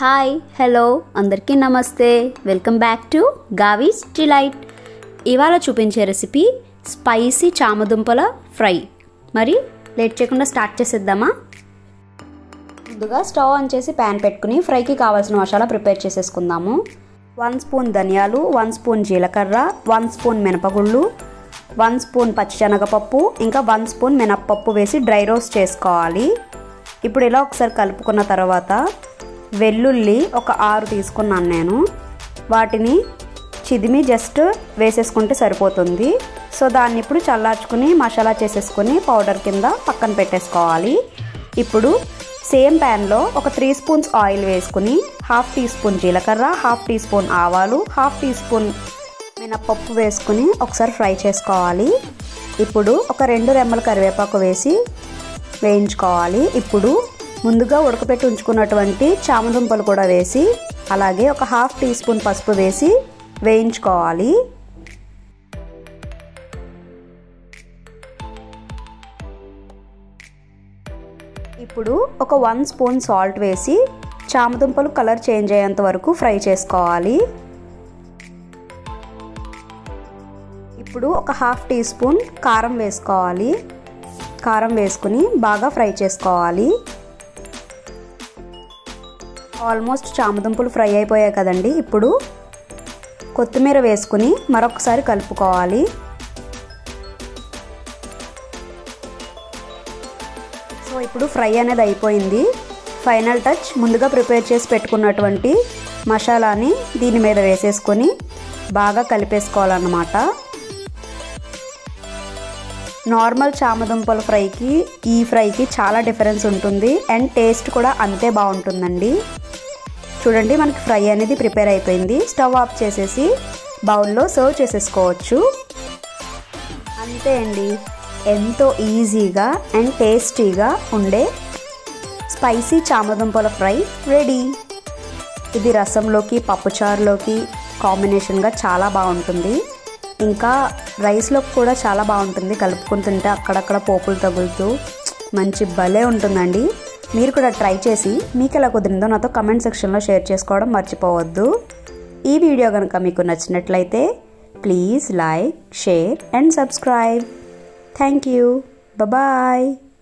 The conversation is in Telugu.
హాయ్ హలో అందరికీ నమస్తే welcome back to Gavi's delight ఇవాళ చూపించే రెసిపీ స్పైసీ చామదుంపల ఫ్రై మరి లేట్ చేయకుండా స్టార్ట్ చేసేద్దామా ముందుగా స్టవ్ ఆన్ చేసి ప్యాన్ పెట్టుకుని ఫ్రైకి కావాల్సిన మసాలా ప్రిపేర్ చేసేసుకుందాము వన్ స్పూన్ ధనియాలు వన్ స్పూన్ జీలకర్ర వన్ స్పూన్ మినపగుళ్ళు వన్ స్పూన్ పచ్చిశనగపప్పు ఇంకా వన్ స్పూన్ మినప్పప్పు వేసి డ్రై రోస్ట్ చేసుకోవాలి ఇప్పుడు ఇలా ఒకసారి కలుపుకున్న తర్వాత వెల్లుల్లి ఒక ఆరు తీసుకున్నాను నేను వాటిని చిదిమి జస్ట్ వేసేసుకుంటే సరిపోతుంది సో దాన్ని ఇప్పుడు చల్లార్చుకుని మసాలా చేసేసుకుని పౌడర్ కింద పక్కన పెట్టేసుకోవాలి ఇప్పుడు సేమ్ ప్యాన్లో ఒక త్రీ స్పూన్స్ ఆయిల్ వేసుకుని హాఫ్ టీ స్పూన్ జీలకర్ర హాఫ్ టీ స్పూన్ ఆవాలు హాఫ్ టీ స్పూన్ మినప్పప్పు వేసుకుని ఒకసారి ఫ్రై చేసుకోవాలి ఇప్పుడు ఒక రెండు రెమ్మల కరివేపాకు వేసి వేయించుకోవాలి ఇప్పుడు ముందుగా ఉడకపెట్టి ఉంచుకున్నటువంటి చామదుంపలు కూడా వేసి అలాగే ఒక హాఫ్ టీ స్పూన్ పసుపు వేసి వేయించుకోవాలి ఇప్పుడు ఒక వన్ స్పూన్ సాల్ట్ వేసి చామదుంపలు కలర్ చేంజ్ అయ్యేంత వరకు ఫ్రై చేసుకోవాలి ఇప్పుడు ఒక హాఫ్ టీ స్పూన్ కారం వేసుకోవాలి కారం వేసుకుని బాగా ఫ్రై చేసుకోవాలి ఆల్మోస్ట్ చామదుంపలు ఫ్రై అయిపోయాయి కదండి ఇప్పుడు కొత్తిమీర వేసుకుని మరొకసారి కలుపుకోవాలి సో ఇప్పుడు ఫ్రై అనేది అయిపోయింది ఫైనల్ టచ్ ముందుగా ప్రిపేర్ చేసి పెట్టుకున్నటువంటి మసాలాని దీని మీద వేసేసుకొని బాగా కలిపేసుకోవాలన్నమాట నార్మల్ చామదుంపల ఫ్రైకి ఈ ఫ్రైకి చాలా డిఫరెన్స్ ఉంటుంది అండ్ టేస్ట్ కూడా అంతే బాగుంటుందండి చూడండి మనకి ఫ్రై అనేది ప్రిపేర్ అయిపోయింది స్టవ్ ఆఫ్ చేసేసి బౌల్లో సర్వ్ చేసేసుకోవచ్చు అంతే అండి ఎంతో ఈజీగా అండ్ టేస్టీగా ఉండే స్పైసీ చామదుంపల ఫ్రై రెడీ ఇది రసంలోకి పప్పుచారులోకి కాంబినేషన్గా చాలా బాగుంటుంది ఇంకా రైస్లోకి కూడా చాలా బాగుంటుంది కలుపుకుని తింటే అక్కడక్కడ పోపులు తగులుతూ మంచి భలే ఉంటుందండి మీరు కూడా ట్రై చేసి మీకు ఎలా కుదిరిందో నాతో కమెంట్ సెక్షన్లో షేర్ చేసుకోవడం మర్చిపోవద్దు ఈ వీడియో కనుక మీకు నచ్చినట్లయితే please like share and subscribe thank you bye